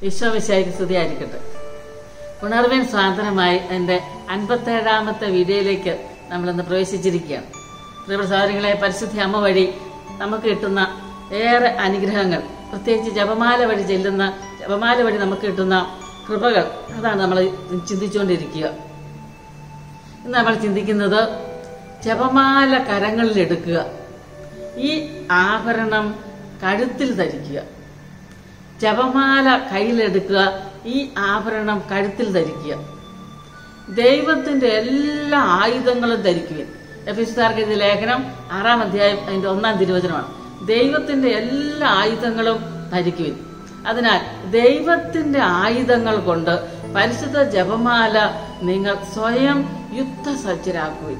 വിശ്വവിശായിക്ക് സ്തുതിയായിരിക്കട്ടെ ഉണർവിൻ സ്വാതന്ത്ര്യമായി എൻ്റെ അൻപത്തേഴാമത്തെ വീഡിയോയിലേക്ക് നമ്മളിന്ന് പ്രവേശിച്ചിരിക്കുകയാണ് പ്രിയപ്പെട്ട സഹോദരങ്ങളെ പരിശുദ്ധി അമ്മ വഴി നമുക്ക് കിട്ടുന്ന ഏറെ അനുഗ്രഹങ്ങൾ പ്രത്യേകിച്ച് ജപമാല വഴി ചെല്ലുന്ന ജപമാല വഴി നമുക്ക് കിട്ടുന്ന കൃപകൾ അതാണ് നമ്മൾ ചിന്തിച്ചുകൊണ്ടിരിക്കുക ഇന്ന് നമ്മൾ ചിന്തിക്കുന്നത് ജപമാല കരങ്ങളിൽ എടുക്കുക ഈ ആഭരണം കഴുത്തിൽ ധരിക്കുക ജപമാല കയ്യിലെടുക്കുക ഈ ആഭരണം കഴുത്തിൽ ധരിക്കുക ദൈവത്തിന്റെ എല്ലാ ആയുധങ്ങളും ധരിക്കുക എഫിസ്താർക്ക് എഴുതിയ ലേഖനം ആറാം അധ്യായം അതിന്റെ ഒന്നാം തിരുവചനമാണ് ദൈവത്തിന്റെ എല്ലാ ആയുധങ്ങളും ധരിക്കുവിൻ അതിനാൽ ദൈവത്തിന്റെ ആയുധങ്ങൾ കൊണ്ട് പരിശുദ്ധ ജപമാല നിങ്ങൾ സ്വയം യുദ്ധസജ്ജരാക്കുവിൻ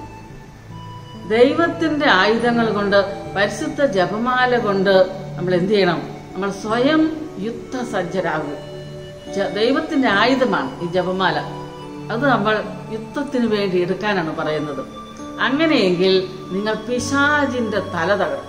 ദൈവത്തിന്റെ ആയുധങ്ങൾ കൊണ്ട് പരിശുദ്ധ ജപമാല കൊണ്ട് നമ്മൾ എന്ത് ചെയ്യണം നമ്മൾ സ്വയം യുദ്ധസജ്ജരാകും ജ- ദൈവത്തിന്റെ ആയുധമാണ് ഈ ജപമാല അത് നമ്മൾ യുദ്ധത്തിന് വേണ്ടി എടുക്കാനാണ് പറയുന്നത് അങ്ങനെയെങ്കിൽ നിങ്ങൾ പിശാചിന്റെ തല തകർക്കും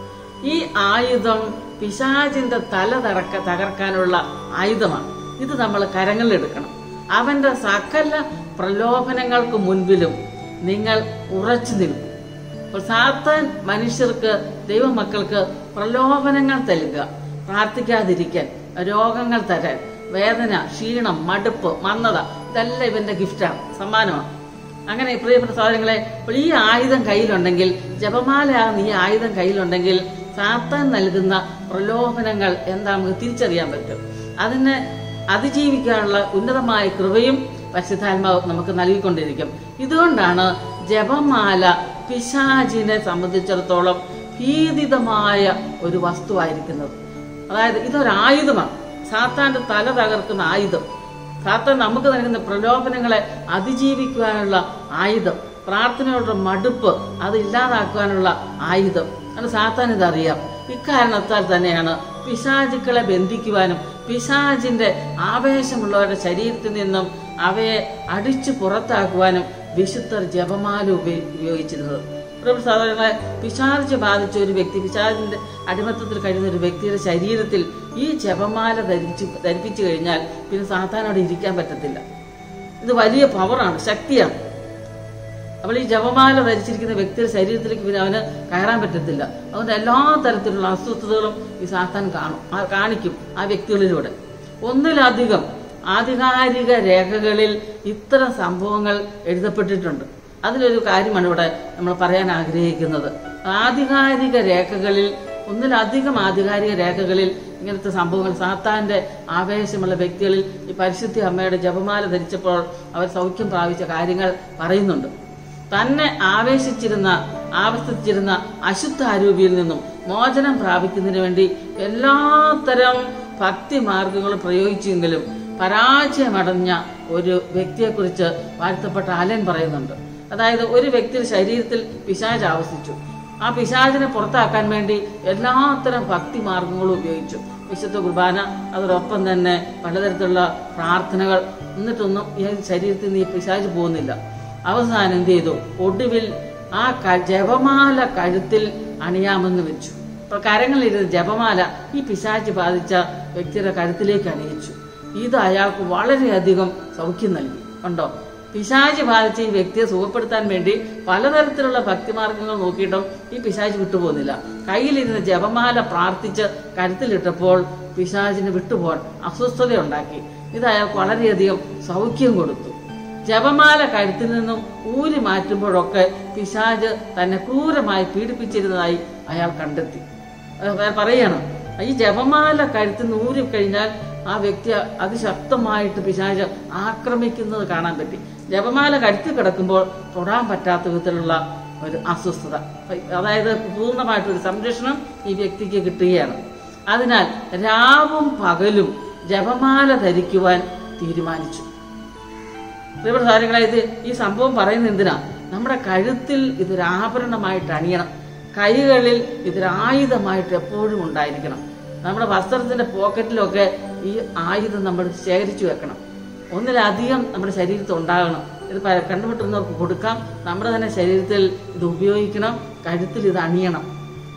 ഈ ആയുധം പിശാചിന്റെ തല തറക്ക തകർക്കാനുള്ള ആയുധമാണ് ഇത് നമ്മൾ കരങ്ങളിലെടുക്കണം അവന്റെ സകല പ്രലോഭനങ്ങൾക്ക് മുൻപിലും നിങ്ങൾ ഉറച്ചു നിൽക്കും അപ്പോൾ സാത്താൻ മനുഷ്യർക്ക് ദൈവമക്കൾക്ക് പ്രലോഭനങ്ങൾ നൽകുക പ്രാർത്ഥിക്കാതിരിക്കാൻ രോഗങ്ങൾ തരാൻ വേദന ക്ഷീണം മടുപ്പ് മന്ദത ഇതെല്ലാം ഇവന്റെ ഗിഫ്റ്റാണ് സമ്മാനമാണ് അങ്ങനെ പ്രിയപ്പെട്ട സഹോദരങ്ങളെ അപ്പോൾ ഈ ആയുധം കയ്യിലുണ്ടെങ്കിൽ ജപമാലയാകുന്ന ഈ ആയുധം കയ്യിലുണ്ടെങ്കിൽ സാത്താൻ നൽകുന്ന പ്രലോഭനങ്ങൾ എന്താ നമുക്ക് തിരിച്ചറിയാൻ പറ്റും അതിനെ അതിജീവിക്കാനുള്ള ഉന്നതമായ കൃപയും പരിശുദ്ധാത്മാവ് നമുക്ക് നൽകിക്കൊണ്ടിരിക്കും ഇതുകൊണ്ടാണ് ജപമാല പിശാചിനെ സംബന്ധിച്ചിടത്തോളം ഭീതിതമായ ഒരു വസ്തുവായിരിക്കുന്നത് അതായത് ഇതൊരു ആയുധമാണ് സാത്താന്റെ തല തകർക്കുന്ന ആയുധം സാത്താൻ നമുക്ക് നൽകുന്ന പ്രലോഭനങ്ങളെ അതിജീവിക്കുവാനുള്ള ആയുധം പ്രാർത്ഥനയോടുള്ള മടുപ്പ് അത് ഇല്ലാതാക്കുവാനുള്ള ആയുധം അത് സാത്താൻ ഇതറിയാം ഇക്കാരണത്താൽ തന്നെയാണ് പിശാചുക്കളെ ബന്ധിക്കുവാനും പിശാചിന്റെ ആവേശമുള്ളവരുടെ ശരീരത്തിൽ നിന്നും അവയെ അടിച്ചു പുറത്താക്കുവാനും വിശുദ്ധർ ജപമാല ഉപയോ- ഉപയോഗിച്ചിരുന്നത് ഒരു സാധാരണ പിശാച് ബാധിച്ച ഒരു വ്യക്തി പിശാചിന്റെ അടിമത്തത്തിൽ കഴിയുന്ന ഒരു വ്യക്തിയുടെ ശരീരത്തിൽ ഈ ജപമാല ധരിച്ചു ധരിപ്പിച്ചു കഴിഞ്ഞാൽ പിന്നെ സാത്താനോട് ഇരിക്കാൻ പറ്റത്തില്ല ഇത് വലിയ പവറാണ് ശക്തിയാണ് അപ്പോൾ ഈ ജപമാല ധരിച്ചിരിക്കുന്ന വ്യക്തിയുടെ ശരീരത്തിലേക്ക് പിന്നെ അവന് കയറാൻ പറ്റത്തില്ല അതുകൊണ്ട് എല്ലാ തരത്തിലുള്ള അസ്വസ്ഥതകളും ഈ സാത്താൻ കാണും ആ കാണിക്കും ആ വ്യക്തികളിലൂടെ ഒന്നിലധികം ആധികാരിക രേഖകളിൽ ഇത്തരം സംഭവങ്ങൾ എഴുതപ്പെട്ടിട്ടുണ്ട് അതിലൊരു കാര്യമാണ് ഇവിടെ നമ്മൾ പറയാൻ ആഗ്രഹിക്കുന്നത് ആധികാരിക രേഖകളിൽ ഒന്നിലധികം ആധികാരിക രേഖകളിൽ ഇങ്ങനത്തെ സംഭവങ്ങൾ സാത്താന്റെ ആവേശമുള്ള വ്യക്തികളിൽ ഈ പരിശുദ്ധി അമ്മയുടെ ജപമാല ധരിച്ചപ്പോൾ അവർ സൗഖ്യം പ്രാപിച്ച കാര്യങ്ങൾ പറയുന്നുണ്ട് തന്നെ ആവേശിച്ചിരുന്ന ആവർത്തിച്ചിരുന്ന അശുദ്ധ ആരൂപിയിൽ നിന്നും മോചനം പ്രാപിക്കുന്നതിന് വേണ്ടി എല്ലാത്തരം ഭക്തി മാർഗങ്ങളും പ്രയോഗിച്ചെങ്കിലും പരാജയമടഞ്ഞ ഒരു വ്യക്തിയെക്കുറിച്ച് വാഴ്ത്തപ്പെട്ട അലൻ പറയുന്നുണ്ട് അതായത് ഒരു വ്യക്തിയുടെ ശരീരത്തിൽ പിശാച് ആവസിച്ചു ആ പിശാചിനെ പുറത്താക്കാൻ വേണ്ടി എല്ലാത്തരം ഭക്തി മാർഗങ്ങളും ഉപയോഗിച്ചു വിശുദ്ധ കുർബാന അതോടൊപ്പം തന്നെ പലതരത്തിലുള്ള പ്രാർത്ഥനകൾ എന്നിട്ടൊന്നും ഈ ശരീരത്തിൽ നിന്ന് ഈ പിശാച് പോകുന്നില്ല അവസാനം എന്ത് ചെയ്തു ഒടുവിൽ ആ ക- ജപമാല കഴുത്തിൽ അണിയാമെന്ന് വെച്ചു അപ്പൊ കരങ്ങളിലിരുന്ന ജപമാല ഈ പിശാച് ബാധിച്ച വ്യക്തിയുടെ കഴുത്തിലേക്ക് അണിയിച്ചു ഇത് അയാൾക്ക് വളരെയധികം സൗഖ്യം നൽകി ഉണ്ടോ പിശാച് ബാധിച്ച ഈ വ്യക്തിയെ സുഖപ്പെടുത്താൻ വേണ്ടി പലതരത്തിലുള്ള ഭക്തിമാർഗങ്ങൾ നോക്കിയിട്ടും ഈ പിശാച് വിട്ടുപോകുന്നില്ല കയ്യിലിരുന്ന ജപമാല പ്രാർത്ഥിച്ച് കരുത്തിലിട്ടപ്പോൾ പിശാചിന് വിട്ടുപോകാൻ അസ്വസ്ഥത ഉണ്ടാക്കി ഇത് അയാൾക്ക് വളരെയധികം സൗഖ്യം കൊടുത്തു ജപമാല കഴുത്തിൽ നിന്നും ഊരി മാറ്റുമ്പോഴൊക്കെ പിശാജ് തന്നെ ക്രൂരമായി പീഡിപ്പിച്ചിരുന്നതായി അയാൾ കണ്ടെത്തി അത് പറയണം ഈ ജപമാല കഴുത്തിൽ നിന്ന് ഊരി കഴിഞ്ഞാൽ ആ വ്യക്തി അതിശക്തമായിട്ട് പിശാജ് ആക്രമിക്കുന്നത് കാണാൻ പറ്റി ജപമാല കഴുത്തിൽ കിടക്കുമ്പോൾ തൊടാൻ പറ്റാത്ത വിധത്തിലുള്ള ഒരു അസ്വസ്ഥത അതായത് പൂർണ്ണമായിട്ടൊരു സംരക്ഷണം ഈ വ്യക്തിക്ക് കിട്ടുകയാണ് അതിനാൽ രാവും പകലും ജപമാല ധരിക്കുവാൻ തീരുമാനിച്ചു പ്രിയപ്പെട്ട കാര്യങ്ങളെ ഇത് ഈ സംഭവം പറയുന്നത് എന്തിനാ നമ്മുടെ കഴുത്തിൽ ഇതൊരു ആഭരണമായിട്ട് അണിയണം കൈകളിൽ ഇതൊരു ആയുധമായിട്ട് എപ്പോഴും ഉണ്ടായിരിക്കണം നമ്മുടെ വസ്ത്രത്തിന്റെ പോക്കറ്റിലൊക്കെ ഈ ആയുധം നമ്മൾ ശേഖരിച്ചു വെക്കണം ഒന്നിലധികം നമ്മുടെ ശരീരത്തിൽ ഉണ്ടാകണം ഇത് പ- കണ്ടുമുട്ടുന്നവർക്ക് കൊടുക്കാം നമ്മുടെ തന്നെ ശരീരത്തിൽ ഇത് ഉപയോഗിക്കണം കഴുത്തിൽ ഇത് അണിയണം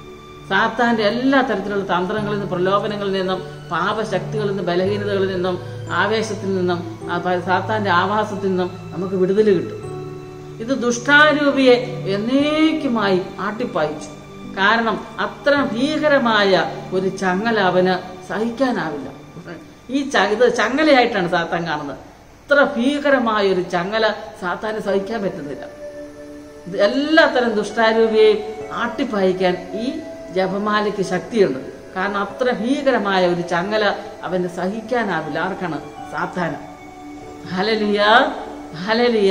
സാത്താന്റെ എല്ലാ തരത്തിലുള്ള തന്ത്രങ്ങളിൽ നിന്നും പ്രലോഭനങ്ങളിൽ നിന്നും പാപശക്തികളിൽ നിന്നും ബലഹീനതകളിൽ നിന്നും ആവേശത്തിൽ നിന്നും ആ പ- സാത്താന്റെ ആവാസത്തിൽ നിന്നും നമുക്ക് വിടുതൽ കിട്ടും ഇത് ദുഷ്ടാരൂപിയെ എന്നേക്കുമായി ആട്ടിപ്പായിച്ചു കാരണം അത്ര ഭീകരമായ ഒരു ചങ്ങല അവന് സഹിക്കാനാവില്ല ഈ ച- ഇത് ചങ്ങലയായിട്ടാണ് സാത്താൻ കാണുന്നത് ഇത്ര ഭീകരമായ ഒരു ചങ്ങല സാത്താന് സഹിക്കാൻ പറ്റുന്നില്ല ഇത് എല്ലാത്തരം ദുഷ്ടാരൂപിയെയും ആട്ടിപ്പായിക്കാൻ ഈ ജപമാലയ്ക്ക് ശക്തിയുണ്ട് കാരണം അത്ര ഭീകരമായ ഒരു ചങ്ങല അവന് സഹിക്കാനാവില്ല ആർക്കാണ് സാത്താന് ഹലലിയ ഹലലിയ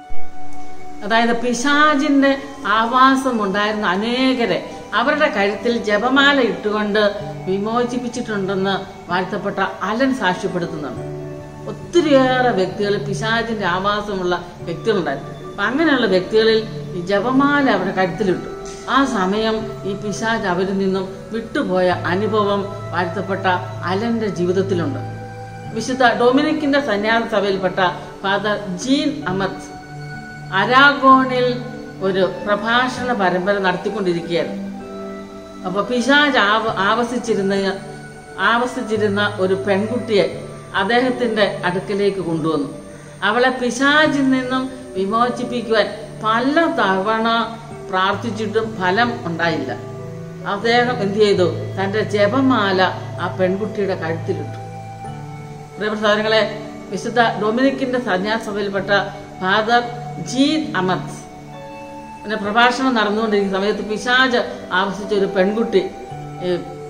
അതായത് പിശാചിന്റെ ആവാസം ഉണ്ടായിരുന്ന അനേകരെ അവരുടെ കഴുത്തിൽ ജപമാല ഇട്ടുകൊണ്ട് വിമോചിപ്പിച്ചിട്ടുണ്ടെന്ന് വാഴ്ത്തപ്പെട്ട അലൻ സാക്ഷ്യപ്പെടുത്തുന്നുണ്ട് ഒത്തിരിയേറെ വ്യക്തികൾ പിശാചിന്റെ ആവാസമുള്ള വ്യക്തികളുണ്ടായിരുന്നു അപ്പൊ അങ്ങനെയുള്ള വ്യക്തികളിൽ ഈ ജപമാല അവരുടെ കഴുത്തിലിട്ടു ആ സമയം ഈ പിശാജ് അവരിൽ നിന്നും വിട്ടുപോയ അനുഭവം വാഴ്ത്തപ്പെട്ട അലന്റെ ജീവിതത്തിലുണ്ട് വിശുദ്ധ ഡൊമിനിക്കിന്റെ സന്യാസ സഭയിൽപ്പെട്ട ഫാദർ ജീൻ അമത് അരാഗോണിൽ ഒരു പ്രഭാഷണ പരമ്പര നടത്തിക്കൊണ്ടിരിക്കുകയായിരുന്നു അപ്പൊ പിശാജ് ആവ ആവസിച്ചിരുന്ന ആവസിച്ചിരുന്ന ഒരു പെൺകുട്ടിയെ അദ്ദേഹത്തിന്റെ അടുക്കലേക്ക് കൊണ്ടുവന്നു അവളെ പിശാചിൽ നിന്നും വിമോചിപ്പിക്കുവാൻ പല തവണ പ്രാർത്ഥിച്ചിട്ടും ഫലം ഉണ്ടായില്ല അദ്ദേഹം എന്ത് ചെയ്തു തന്റെ ജപമാല ആ പെൺകുട്ടിയുടെ കഴുത്തിലിട്ടു പ്രിയപ്പെട്ട സഹോദരങ്ങളെ വിശുദ്ധ ഡൊമിനിക്കിന്റെ സന്യാസഭയിൽപ്പെട്ട ഫാദർ ജീൻ അമത് പിന്നെ പ്രഭാഷണം നടന്നുകൊണ്ടിരിക്കുന്ന സമയത്ത് പിശാജ് ആവശ്യിച്ച ഒരു പെൺകുട്ടി ഈ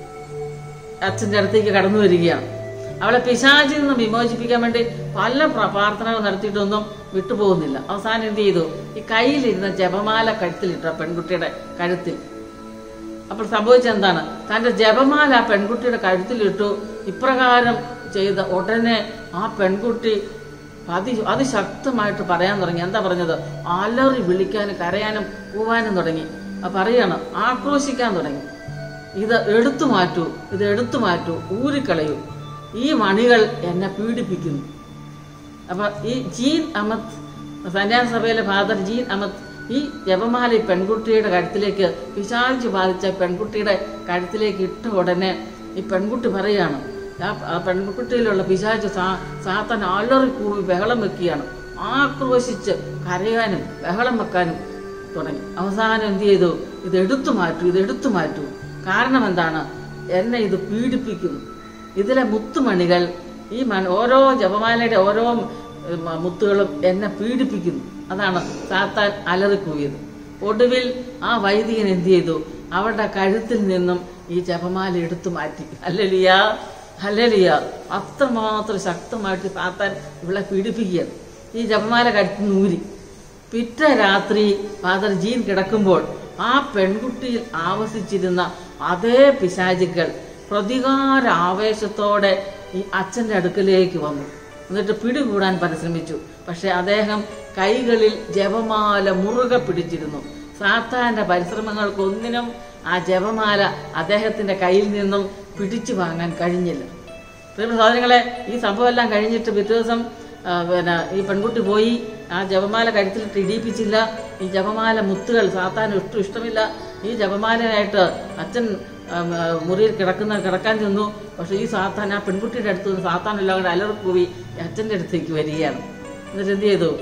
അച്ഛൻ്റെ അടുത്തേക്ക് കടന്നു വരികയാണ് അവളെ പിശാചിൽ നിന്ന് വിമോചിപ്പിക്കാൻ വേണ്ടി പല പ്ര- പ്രാർത്ഥനകൾ നടത്തിയിട്ടൊന്നും വിട്ടുപോകുന്നില്ല അവസാനം എന്ത് ചെയ്തു ഈ കയ്യിലിരുന്ന ജപമാല കഴുത്തിലിട്ടു ആ പെൺകുട്ടിയുടെ കഴുത്തിൽ അപ്പോൾ സംഭവിച്ചത് എന്താണ് തന്റെ ജപമാല ആ പെൺകുട്ടിയുടെ കഴുത്തിലിട്ടു ഇപ്രകാരം ചെയ്ത ഉടനെ ആ പെൺകുട്ടി അതി അതിശക്തമായിട്ട് പറയാൻ തുടങ്ങി എന്താ പറഞ്ഞത് അലറി വിളിക്കാനും കരയാനും കൂവാനും തുടങ്ങി ആ പറയാണ് ആക്രോശിക്കാൻ തുടങ്ങി ഇത് എടുത്തു മാറ്റൂ ഇത് എടുത്തു മാറ്റൂ ഊരിക്കളയൂ ഈ മണികൾ എന്നെ പീഡിപ്പിക്കുന്നു അപ്പൊ ഈ ജീൻ അമത് സന്യാസ സഭയിലെ ഫാദർ ജീൻ അമത് ഈ ജപമാല ഈ പെൺകുട്ടിയുടെ കഴുത്തിലേക്ക് പിശാചി ബാധിച്ച പെൺകുട്ടിയുടെ കഴുത്തിലേക്ക് ഇട്ട ഉടനെ ഈ പെൺകുട്ടി പറയാണ് ആ- ആ പെൺകുട്ടിയിലുള്ള പിശാച് സാ സാത്താൻ അലറി കൂവി ബഹളം വെക്കുകയാണ് ആക്രോശിച്ച് കരയാനും ബഹളം വെക്കാനും തുടങ്ങി അവസാനം എന്ത് ചെയ്തു ഇത് എടുത്തു മാറ്റൂ ഇത് എടുത്തു മാറ്റൂ കാരണം എന്താണ് എന്നെ ഇത് പീഡിപ്പിക്കുന്നു ഇതിലെ മുത്തുമണികൾ ഈ മൺ ഓരോ ജപമാലയുടെ ഓരോ ഉം, മുത്തുകളും എന്നെ പീഡിപ്പിക്കുന്നു അതാണ് സാത്താൻ അലറിക്കൂവിയത് ഒടുവിൽ ആ വൈദികൻ എന്ത് ചെയ്തു അവരുടെ കഴുത്തിൽ നിന്നും ഈ ജപമാല എടുത്തു മാറ്റി അല്ലലിയ അല്ലലിയ അത്രമാത്രം ശക്തമായിട്ട് സാത്താൻ ഇവളെ പീഡിപ്പിക്കുകയാണ് ഈ ജപമാല കഴുത്തിൽ നിന്ന് ഊരി പിറ്റ രാത്രി ഫാദർ ജീൻ കിടക്കുമ്പോൾ ആ പെൺകുട്ടിയിൽ ആവസിച്ചിരുന്ന അതേ പിശാചുക്കൾ പ്രതികാര ആവേശത്തോടെ ഈ അച്ഛന്റെ അടുക്കലേക്ക് വന്നു എന്നിട്ട് പിടികൂടാൻ പരിശ്രമിച്ചു പക്ഷെ അദ്ദേഹം കൈകളിൽ ജപമാല മുറുകെ പിടിച്ചിരുന്നു സാത്താന്റെ പരിശ്രമങ്ങൾക്കൊന്നിനും ആ ജപമാല അദ്ദേഹത്തിന്റെ കയ്യിൽ നിന്നും പിടിച്ചു വാങ്ങാൻ കഴിഞ്ഞില്ല പ്രിയ സഹോദരങ്ങളെ ഈ സംഭവം എല്ലാം കഴിഞ്ഞിട്ട് പിറ്റേ ദിവസം ആ, പിന്നെ ഈ പെൺകുട്ടി പോയി ആ ജപമാല കഴുത്തിലിട്ട് ഇടിയിപ്പിച്ചില്ല ഈ ജപമാല മുത്തുകൾ സാത്താൻ ഒട്ടും ഇഷ്ടമില്ല ഈ ജപമാലയായിട്ട് അച്ഛൻ ആ, ആ, മുറിയിൽ കിടക്കുന്ന കിടക്കാൻ ചെന്നു പക്ഷെ ഈ സാത്താൻ ആ പെൺകുട്ടിയുടെ അടുത്ത് നിന്ന് സാത്താൻ എല്ലാം കൂടെ അലറിക്കൂവി അച്ഛൻ്റെ അടുത്തേക്ക് വരികയാണ് എന്നിട്ട് എന്ത് ചെയ്തു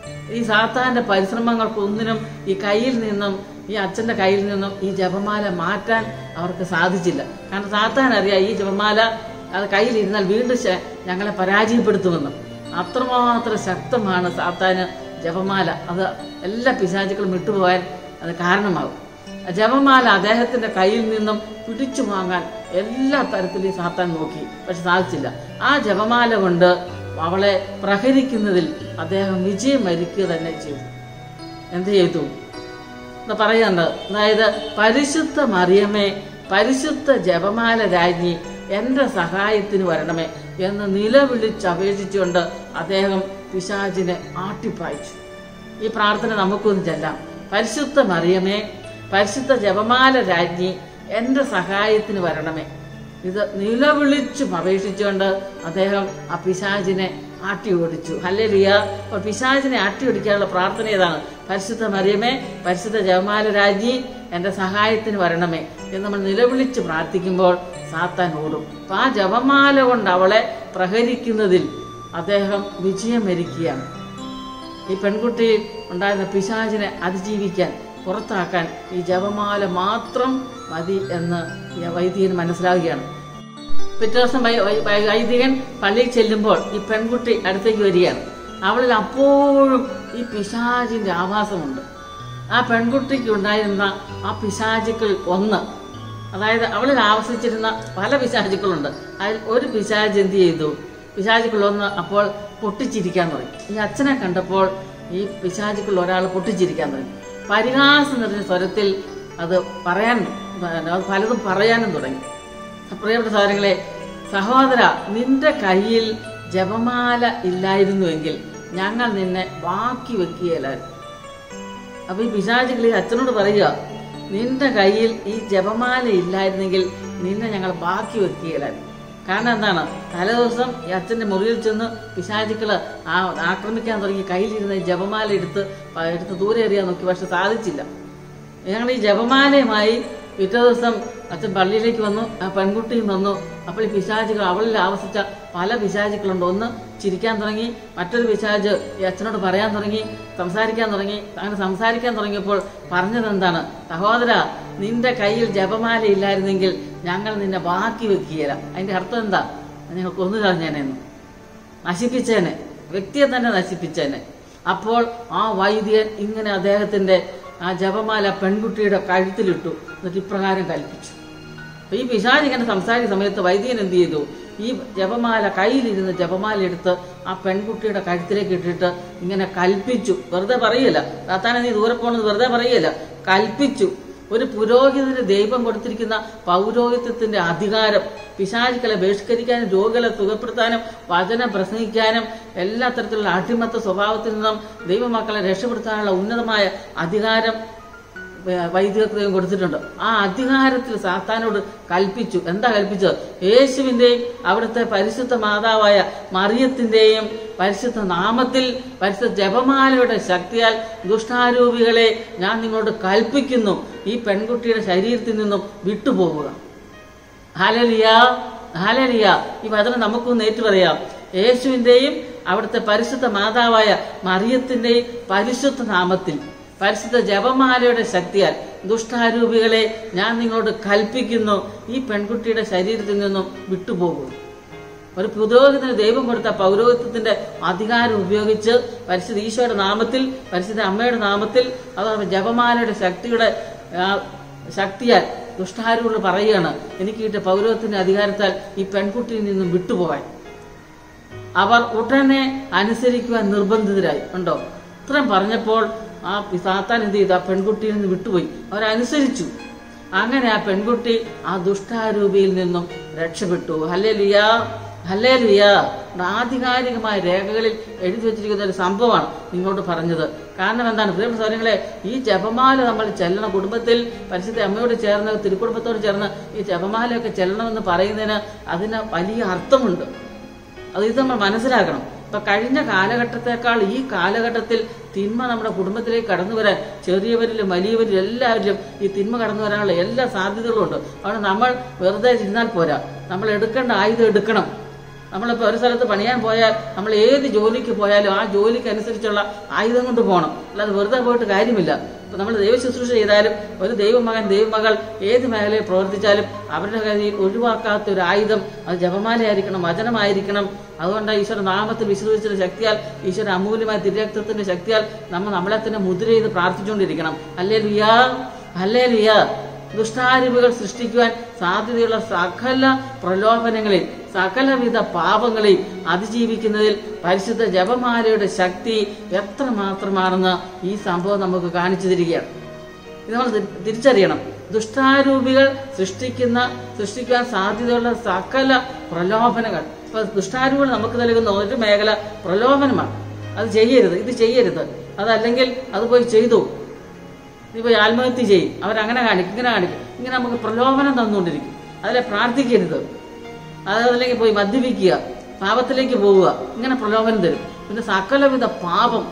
ഈ സാത്താന്റെ പരിശ്രമങ്ങൾക്കൊന്നിനും ഈ കയ്യിൽ നിന്നും ഈ അച്ഛന്റെ കയ്യിൽ നിന്നും ഈ ജപമാല മാറ്റാൻ അവർക്ക് സാധിച്ചില്ല കാരണം സാത്താൻ അറിയാം ഈ ജപമാല അത് കയ്യിലിരുന്നാൽ വീണ്ടും ശ- ഞങ്ങളെ പരാജയപ്പെടുത്തുമെന്ന് അത്രമാത്രം ശക്തമാണ് സാത്താന് ജപമാല അത് എല്ലാ പിശാചുക്കളും വിട്ടുപോകാൻ അത് കാരണമാകും ആ ജപമാല അദ്ദേഹത്തിന്റെ കയ്യിൽ നിന്നും പിടിച്ചു വാങ്ങാൻ എല്ലാ തരത്തിലും ഈ സാത്താൻ നോക്കി പക്ഷെ സാധിച്ചില്ല ആ ജപമാല കൊണ്ട് അവളെ പ്രഹരിക്കുന്നതിൽ അദ്ദേഹം വിജയം വരിക്കുക തന്നെ ചെയ്തു എന്ത് ചെയ്തു എന്ന് പറയുന്നുണ്ട് അതായത് പരിശുദ്ധ മറിയമേ പരിശുദ്ധ ജപമാല രാജ്ഞി എന്റെ സഹായത്തിന് വരണമേ എന്ന് നിലവിളിച്ചപേക്ഷിച്ചുകൊണ്ട് അദ്ദേഹം പിശാചിനെ ആട്ടിപ്പായിച്ചു ഈ പ്രാർത്ഥന നമുക്കൊന്ന് ചെല്ലാം പരിശുദ്ധ മറിയമേ പരിശുദ്ധ ജപമാല രാജ്ഞി എന്റെ സഹായത്തിന് വരണമേ ഇത് നിലവിളിച്ചും അപേക്ഷിച്ചുകൊണ്ട് അദ്ദേഹം ആ പിശാചിനെ ആട്ടി ഓടിച്ചു ഹല്ലേലൂയ അപ്പോൾ പിശാചിനെ ആട്ടി ഓടിക്കാനുള്ള പ്രാർത്ഥന ഏതാണ് പരിശുദ്ധ മറിയമേ പരിശുദ്ധ ജപമാല രാജ്ഞി എൻ്റെ സഹായത്തിന് വരണമേ എന്ന് നമ്മൾ നിലവിളിച്ച് പ്രാർത്ഥിക്കുമ്പോൾ സാത്താൻ ഓടും അപ്പൊ ആ ജപമാല കൊണ്ട് അവളെ പ്രഹരിക്കുന്നതിൽ അദ്ദേഹം വിജയം വരിക്കുകയാണ് ഈ പെൺകുട്ടി ഉണ്ടായിരുന്ന പിശാചിനെ അതിജീവിക്കാൻ പുറത്താക്കാൻ ഈ ജപമാല മാത്രം മതി എന്ന് ഈ വൈദികൻ മനസ്സിലാവുകയാണ് പിറ്റേ ദിവസം വൈ- വൈ- വൈ- വൈദികൻ പള്ളിയിൽ ചെല്ലുമ്പോൾ ഈ പെൺകുട്ടി അടുത്തേക്ക് വരികയാണ് അവളിൽ അപ്പോഴും ഈ പിശാചിന്റെ ആഭാസമുണ്ട് ആ പെൺകുട്ടിക്ക് ഉണ്ടായിരുന്ന ആ പിശാചുക്കൾ ഒന്ന് അതായത് അവളിൽ ആവസിച്ചിരുന്ന പല പിശാചുക്കളുണ്ട് അതിൽ ഒരു പിശാച് എന്ത് ചെയ്തു പിശാചുക്കൾ ഒന്ന് അപ്പോൾ പൊട്ടിച്ചിരിക്കാൻ തുടങ്ങി ഈ അച്ഛനെ കണ്ടപ്പോൾ ഈ പിശാചുക്കൾ ഒരാൾ പൊട്ടിച്ചിരിക്കാൻ തുടങ്ങി പരിഹാസം നിറഞ്ഞ സ്വരത്തിൽ അത് പറയാൻ അത് പലതും പറയാനും തുടങ്ങി പ്രിയപ്പെട്ട സഹോദരങ്ങളെ സഹോദര നിന്റെ കയ്യിൽ ജപമാല ഇല്ലായിരുന്നുവെങ്കിൽ ഞങ്ങൾ നിന്നെ ബാക്കി വെക്കുകയില്ലായിരുന്നു അപ്പൊ ഈ പിശാചുകൾ ഈ അച്ഛനോട് പറയുക നിന്റെ കയ്യിൽ ഈ ജപമാല ഇല്ലായിരുന്നെങ്കിൽ നിന്നെ ഞങ്ങൾ ബാക്കി വെക്കുകയില്ലായിരുന്നു കാരണം എന്താണ് തലേദിവസം ഈ അച്ഛന്റെ മുറിയിൽ ചെന്ന് പിശാചുക്കള് ആ ആക്രമിക്കാൻ തുടങ്ങി കയ്യിലിരുന്ന ഈ ജപമാല എടുത്ത് പ- എടുത്ത് ദൂരെ എറിയാൻ നോക്കി പക്ഷെ സാധിച്ചില്ല ഞങ്ങൾ ഈ ജപമാലയുമായി പിറ്റേ ദിവസം അച്ഛൻ പള്ളിയിലേക്ക് വന്നു ആ പെൺകുട്ടിയും വന്നു അപ്പോൾ ഈ പിശാചുകൾ അവളിൽ ആവസിച്ച പല പിശാചുക്കളുണ്ട് ഒന്ന് ചിരിക്കാൻ തുടങ്ങി മറ്റൊരു പിശാജ് ഈ അച്ഛനോട് പറയാൻ തുടങ്ങി സംസാരിക്കാൻ തുടങ്ങി അങ്ങനെ സംസാരിക്കാൻ തുടങ്ങിയപ്പോൾ പറഞ്ഞത് എന്താണ് സഹോദര നിന്റെ കയ്യിൽ ജപമാല ഇല്ലായിരുന്നെങ്കിൽ ഞങ്ങൾ നിന്നെ ബാക്കി വെക്കുകയില്ല അതിന്റെ അർത്ഥം എന്താ ഞങ്ങൾ കൊന്നു കളഞ്ഞേനെന്ന് നശിപ്പിച്ചേനെ വ്യക്തിയെ തന്നെ നശിപ്പിച്ചേനെ അപ്പോൾ ആ വൈദ്യൻ ഇങ്ങനെ അദ്ദേഹത്തിന്റെ ആ ജപമാല പെൺകുട്ടിയുടെ കഴുത്തിലിട്ടു എന്നിട്ട് ഇപ്രകാരം കൽപ്പിച്ചു അപ്പൊ ഈ പിശാച് ഇങ്ങനെ സംസാരിക്കുന്ന സമയത്ത് വൈദ്യൻ എന്ത് ചെയ്തു ഈ ജപമാല കയ്യിലിരുന്ന് ജപമാല എടുത്ത് ആ പെൺകുട്ടിയുടെ കഴുത്തിലേക്ക് ഇട്ടിട്ട് ഇങ്ങനെ കൽപ്പിച്ചു വെറുതെ പറയല്ല താത്താനെ നീ ദൂരെ പോണെന്ന് വെറുതെ പറയല്ല കൽപ്പിച്ചു ഒരു പുരോഹിതന് ദൈവം കൊടുത്തിരിക്കുന്ന പൗരോഹിത്യത്തിന്റെ അധികാരം പിശാചുക്കളെ ബഹിഷ്കരിക്കാനും രോഗികളെ സുഖപ്പെടുത്താനും വചനം പ്രസംഗിക്കാനും എല്ലാ തരത്തിലുള്ള അടിമത്ത സ്വഭാവത്തിൽ നിന്നും ദൈവമക്കളെ രക്ഷപ്പെടുത്താനുള്ള ഉന്നതമായ അധികാരം വൈ- വൈദികർക്ക് ദൈവം കൊടുത്തിട്ടുണ്ട് ആ അധികാരത്തിൽ സാത്താനോട് കൽപ്പിച്ചു എന്താ കൽപ്പിച്ചത് യേശുവിന്റെയും അവിടുത്തെ പരിശുദ്ധ മാതാവായ മറിയത്തിന്റെയും പരിശുദ്ധ നാമത്തിൽ പരിശുദ്ധ ജപമാലയുടെ ശക്തിയാൽ ദുഷ്ടാരൂപികളെ ഞാൻ നിങ്ങളോട് കൽപ്പിക്കുന്നു ഈ പെൺകുട്ടിയുടെ ശരീരത്തിൽ നിന്നും വിട്ടുപോകുക ഹാലലിയ ഹാലലിയ ഈ വചനം നമുക്കൊന്ന് ഏറ്റുപറയാം യേശുവിന്റെയും അവിടുത്തെ പരിശുദ്ധ മാതാവായ മറിയത്തിന്റെയും പരിശുദ്ധ നാമത്തിൽ പരിശുദ്ധ ജപമാലയുടെ ശക്തിയാൽ ദുഷ്ടാരൂപികളെ ഞാൻ നിങ്ങളോട് കൽപ്പിക്കുന്നു ഈ പെൺകുട്ടിയുടെ ശരീരത്തിൽ നിന്നും വിട്ടുപോകും ഒരു പുരോഹിതന് ദൈവം കൊടുത്ത പൗരോഹിത്യത്തിന്റെ അധികാരം ഉപയോഗിച്ച് പരിശുദ്ധ ഈശോയുടെ നാമത്തിൽ പരിശുദ്ധ അമ്മയുടെ നാമത്തിൽ അഥവാ ജപമാലയുടെ ശക്തിയുടെ ആ, ശക്തിയാൽ ദുഷ്ടാരൂപികൾ പറയുകയാണ് എനിക്ക് കിട്ടിയ പൗരോഹിത്യത്തിന്റെ അധികാരത്താൽ ഈ പെൺകുട്ടിയിൽ നിന്നും വിട്ടുപോകാൻ അവർ ഉടനെ അനുസരിക്കുവാൻ നിർബന്ധിതരായി ഉണ്ടോ ഇത്രയും പറഞ്ഞപ്പോൾ ആ സാത്താൻ എന്ത് ചെയ്തു ആ പെൺകുട്ടിയിൽ നിന്ന് വിട്ടുപോയി അവരനുസരിച്ചു അങ്ങനെ ആ പെൺകുട്ടി ആ ദുഷ്ടാരൂപിയിൽ നിന്നും രക്ഷപ്പെട്ടു ഹല്ലേ ലിയ ഹല്ലേ ലിയ ആധികാരികമായ രേഖകളിൽ എഴുതി വെച്ചിരിക്കുന്ന ഒരു സംഭവമാണ് നിങ്ങളോട് പറഞ്ഞത് കാരണം എന്താണ് പ്രിയപ്പെട്ട സൗരങ്ങളെ ഈ ജപമാല നമ്മൾ ചെല്ലണം കുടുംബത്തിൽ പരിശുദ്ധ അമ്മയോട് ചേർന്ന് തിരുക്കുടുംബത്തോട് ചേർന്ന് ഈ ജപമാലയൊക്കെ ചെല്ലണമെന്ന് പറയുന്നതിന് അതിന് വലിയ അർത്ഥമുണ്ട് അത് ഇത് നമ്മൾ മനസ്സിലാക്കണം ഇപ്പൊ കഴിഞ്ഞ കാലഘട്ടത്തെക്കാൾ ഈ കാലഘട്ടത്തിൽ തിന്മ നമ്മുടെ കുടുംബത്തിലേക്ക് കടന്നു വരാൻ ചെറിയവരിലും വലിയവരിലും എല്ലാവരിലും ഈ തിന്മ കടന്നു വരാനുള്ള എല്ലാ സാധ്യതകളും ഉണ്ട് അതുകൊണ്ട് നമ്മൾ വെറുതെ ഇരുന്നാൽ പോരാ നമ്മൾ എടുക്കേണ്ട ആയുധം എടുക്കണം നമ്മളിപ്പോൾ ഒരു സ്ഥലത്ത് പണിയാൻ പോയാൽ നമ്മൾ ഏത് ജോലിക്ക് പോയാലും ആ ജോലിക്ക് അനുസരിച്ചുള്ള ആയുധം കൊണ്ട് പോകണം അല്ലാതെ വെറുതെ പോയിട്ട് കാര്യമില്ല ഇപ്പൊ നമ്മൾ ദൈവ ശുശ്രൂഷ ചെയ്താലും ഒരു ദൈവമകൻ ദൈവമകൾ ഏത് മേഖലയിൽ പ്രവർത്തിച്ചാലും അവരുടെ കയ്യിൽ ഒഴിവാക്കാത്ത ഒരു ആയുധം അത് ജപമാലയായിരിക്കണം വചനമായിരിക്കണം അതുകൊണ്ട് ഈശ്വര നാമത്തിൽ വിശ്വസിച്ചിട്ട് ശക്തിയാൽ ഈശ്വര അമൂല്യമായ തിരക്തത്തിന്റെ ശക്തിയാൽ നമ്മൾ നമ്മളെ തന്നെ മുദ്ര ചെയ്ത് പ്രാർത്ഥിച്ചുകൊണ്ടിരിക്കണം അല്ലേ ലുയാ അല്ലേ ലുയാ ദുഷ്ടാരൂപികൾ സൃഷ്ടിക്കുവാൻ സാധ്യതയുള്ള സകല പ്രലോഭനങ്ങളിൽ സകലവിധ പാപങ്ങളെയും അതിജീവിക്കുന്നതിൽ പരിശുദ്ധ ജപമാലയുടെ ശക്തി എത്രമാത്രമാണെന്ന് ഈ സംഭവം നമുക്ക് കാണിച്ചു തരികയാണ് ഇത് നമ്മൾ തി- തിരിച്ചറിയണം ദുഷ്ടാരൂപികൾ സൃഷ്ടിക്കുന്ന സൃഷ്ടിക്കാൻ സാധ്യതയുള്ള സകല പ്രലോഭനങ്ങൾ ഇപ്പൊ ദുഷ്ടാരൂപികൾ നമുക്ക് നൽകുന്ന ഒരു മേഖല പ്രലോഭനമാണ് അത് ചെയ്യരുത് ഇത് ചെയ്യരുത് അതല്ലെങ്കിൽ അത് പോയി ചെയ്തു നീ പോയി ആത്മഹത്യ ചെയ്യും അവരങ്ങനെ കാണിക്കും ഇങ്ങനെ കാണിക്കും ഇങ്ങനെ നമുക്ക് പ്രലോഭനം തന്നുകൊണ്ടിരിക്കും അതിലെ പ്രാർത്ഥിക്കരുത് അതല്ലെങ്കിൽ പോയി മദ്യപിക്കുക പാപത്തിലേക്ക് പോവുക ഇങ്ങനെ പ്രലോഭനം തരും പിന്നെ സകലവിധ പാപം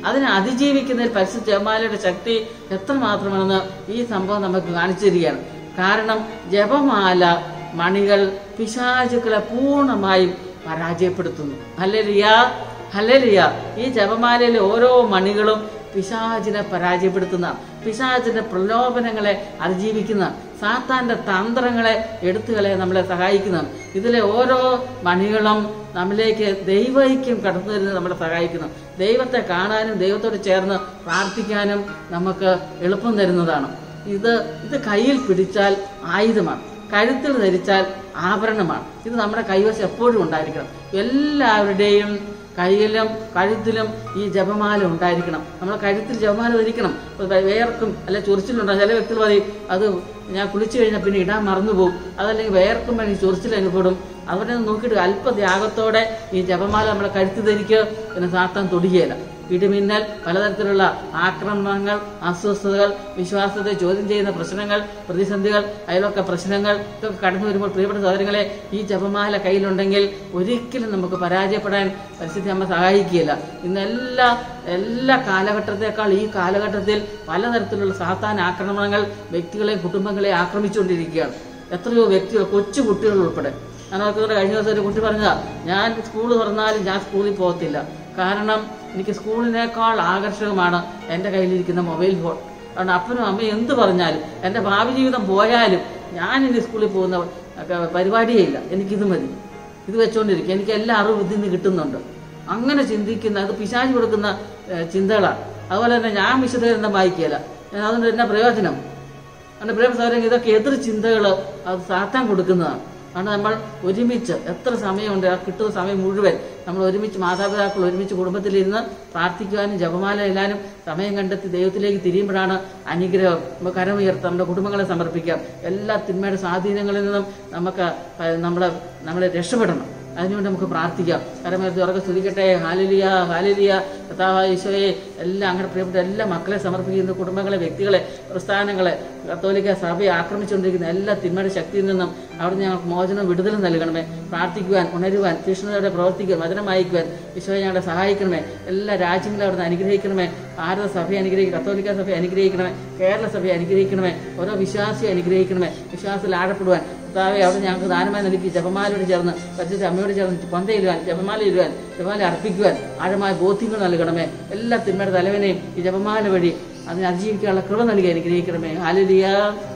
അതിനെ അതിജീവിക്കുന്നതിൽ പരിശുദ്ധ ജപമാലയുടെ ശക്തി എത്രമാത്രമാണെന്ന് ഈ സംഭവം നമുക്ക് കാണിച്ചു തരികയാണ് കാരണം ജപമാല മണികൾ പിശാചുക്കളെ പൂർണ്ണമായും പരാജയപ്പെടുത്തുന്നു ഹല്ലേലൂയ ഹല്ലേലൂയ ഈ ജപമാലയിലെ ഓരോ മണികളും പിശാചിനെ പരാജയപ്പെടുത്തുന്ന പിശാചിന്റെ പ്രലോഭനങ്ങളെ അതിജീവിക്കുന്ന സാത്താന്റെ തന്ത്രങ്ങളെ എടുത്തുകളെ നമ്മളെ സഹായിക്കുന്ന ഇതിലെ ഓരോ മണികളും നമ്മിലേക്ക് ദൈവൈക്യം കടന്നു വരുന്നത് നമ്മളെ സഹായിക്കുന്നു ദൈവത്തെ കാണാനും ദൈവത്തോട് ചേർന്ന് പ്രാർത്ഥിക്കാനും നമുക്ക് എളുപ്പം തരുന്നതാണ് ഇത് ഇത് കയ്യിൽ പിടിച്ചാൽ ആയുധമാണ് കഴുത്തിൽ ധരിച്ചാൽ ആഭരണമാണ് ഇത് നമ്മുടെ കൈവശം എപ്പോഴും ഉണ്ടായിരിക്കണം എല്ലാവരുടെയും കയ്യിലും കഴുത്തിലും ഈ ജപമാല ഉണ്ടായിരിക്കണം നമ്മൾ കഴുത്തിൽ ജപമാല ധരിക്കണം ഇപ്പൊ വേർക്കും അല്ലെ ചൊറിച്ചിലുണ്ടാകും ചില വ്യക്തികൾ പറയും അത് ഞാൻ കുളിച്ചു കഴിഞ്ഞാൽ പിന്നെ ഇടാൻ മറന്നുപോകും അതല്ലെങ്കിൽ വേർക്കും വേണ്ടി ചൊറിച്ചിൽ അനുഭവപ്പെടും അവരെ നോക്കിയിട്ട് അല്പത്യാഗത്തോടെ ഈ ജപമാല നമ്മളെ കഴുത്തി ധരിക്കുക പിന്നെ സാത്താൻ തൊടുകയില്ല ഇടിമിന്നൽ പലതരത്തിലുള്ള ആക്രമണങ്ങൾ അസ്വസ്ഥതകൾ വിശ്വാസത്തെ ചോദ്യം ചെയ്യുന്ന പ്രശ്നങ്ങൾ പ്രതിസന്ധികൾ അയലൊക്കെ പ്രശ്നങ്ങൾ ഇതൊക്കെ കടന്നു വരുമ്പോൾ പ്രിയപ്പെട്ട സഹോദരങ്ങളെ ഈ ജപമാല കയ്യിലുണ്ടെങ്കിൽ ഒരിക്കലും നമുക്ക് പരാജയപ്പെടാൻ പരിസ്ഥിതി അമ്മ സഹായിക്കുകയില്ല ഇന്ന് എല്ലാ എല്ലാ കാലഘട്ടത്തെക്കാൾ ഈ കാലഘട്ടത്തിൽ പലതരത്തിലുള്ള സാത്താൻ ആക്രമണങ്ങൾ വ്യക്തികളെയും കുടുംബങ്ങളെയും ആക്രമിച്ചുകൊണ്ടിരിക്കുകയാണ് എത്രയോ വ്യക്തികൾ കൊച്ചു കുട്ടികൾ ഉൾപ്പെടെ ഞാൻ ഓർക്കുന്നത് കഴിഞ്ഞ ദിവസം ഒരു കുട്ടി പറഞ്ഞതാ ഞാൻ സ്കൂൾ തുറന്നാലും ഞാൻ സ്കൂളിൽ പോകത്തില്ല കാരണം എനിക്ക് സ്കൂളിനേക്കാൾ ആകർഷകമാണ് എൻ്റെ കയ്യിലിരിക്കുന്ന മൊബൈൽ ഫോൺ കാരണം അപ്പനും അമ്മയും എന്ത് പറഞ്ഞാലും എൻ്റെ ഭാവി ജീവിതം പോയാലും ഞാൻ ഇനി സ്കൂളിൽ പോകുന്ന ഒക്കെ പരിപാടിയേ ഇല്ല എനിക്കിത് മതി ഇത് വെച്ചുകൊണ്ടിരിക്കും എനിക്ക് എല്ലാ അറിവും ഇതിൽ നിന്ന് കിട്ടുന്നുണ്ട് അങ്ങനെ ചിന്തിക്കുന്ന അത് പിശാച് കൊടുക്കുന്ന ഏഹ്, ചിന്തകളാണ് അതുപോലെ തന്നെ ഞാൻ വിശുദ്ധ ഗ്രന്ഥം വായിക്കുകയില്ല ഞാൻ അതുകൊണ്ട് എന്നാ പ്രയോജനം അതുകൊണ്ട് പ്രിയ സഹോദരൻ ഇതൊക്കെ എതിർ ചിന്തകൾ അത് സാത്താൻ കൊടുക്കുന്നതാണ് അതുകൊണ്ട് നമ്മൾ ഒരുമിച്ച് എത്ര സമയമുണ്ട് ആ കിട്ടുന്ന സമയം മുഴുവൻ നമ്മൾ ഒരുമിച്ച് മാതാപിതാക്കൾ ഒരുമിച്ച് കുടുംബത്തിലിരുന്ന് പ്രാർത്ഥിക്കുവാനും ജപമാല ഇല്ലാനും സമയം കണ്ടെത്തി ദൈവത്തിലേക്ക് തിരിയുമ്പോഴാണ് അനുഗ്രഹം നമുക്ക് കരമുയർത്താം നമ്മുടെ കുടുംബങ്ങളെ സമർപ്പിക്കാം എല്ലാ തിന്മയുടെ സ്വാധീനങ്ങളിൽ നിന്നും നമുക്ക് പ- നമ്മളെ നമ്മളെ രക്ഷപ്പെടണം അതിനുവേണ്ടി നമുക്ക് പ്രാർത്ഥിക്കാം കരമേർത്തി ഉറക്കെ സ്തുതിക്കട്ടെ ഹാലിലിയ ഹാലിലിയ കഥാവ ഈശോയെ എല്ലാം അങ്ങനെ പ്രിയപ്പെട്ട എല്ലാ മക്കളെ സമർപ്പിക്കുന്ന കുടുംബങ്ങളെ വ്യക്തികളെ പ്രസ്ഥാനങ്ങളെ കത്തോലിക്ക സഭയെ ആക്രമിച്ചുകൊണ്ടിരിക്കുന്ന എല്ലാ തിന്മയുടെ ശക്തിയിൽ നിന്നും അവിടെ ഞങ്ങൾക്ക് മോചനം വിടുതലും നൽകണമേ പ്രാർത്ഥിക്കുവാൻ ഉണരുവാൻ തീഷ്ണതയോടെ പ്രവർത്തിക്കുവാൻ വചനം വായിക്കുവാൻ ഈശോയെ ഞങ്ങളെ സഹായിക്കണമേ എല്ലാ രാജ്യങ്ങളെ അവിടുന്ന് അനുഗ്രഹിക്കണമേ ഭാരത സഭയെ അനുഗ്രഹിക്കും കത്തോലിക്ക സഭയെ അനുഗ്രഹിക്കണമേ കേരള സഭയെ അനുഗ്രഹിക്കണമേ ഓരോ വിശ്വാസിയെ അനുഗ്രഹിക്കണമേ വിശ്വാസത്തിൽ ആഴപ്പെടുവാൻ കർത്താവെ അവിടെ ഞങ്ങൾക്ക് ദാനമായി നൽകി ജപമാലയോട് ചേർന്ന് പരിശുദ്ധ അമ്മയോട് ചേർന്ന് പന്തയിടുവാൻ ജപമാല ഇടുവാൻ ജപമാല അർപ്പിക്കുവാൻ ആഴമായ ബോധ്യങ്ങൾ നൽകണമേ എല്ലാ തിന്മയുടെ തലവനെയും ഈ ജപമാല വഴി അതിനെ അതിജീവിക്കാനുള്ള കൃപ നൽകി അനുഗ്രഹിക്കണമേ ഹാലിലിയ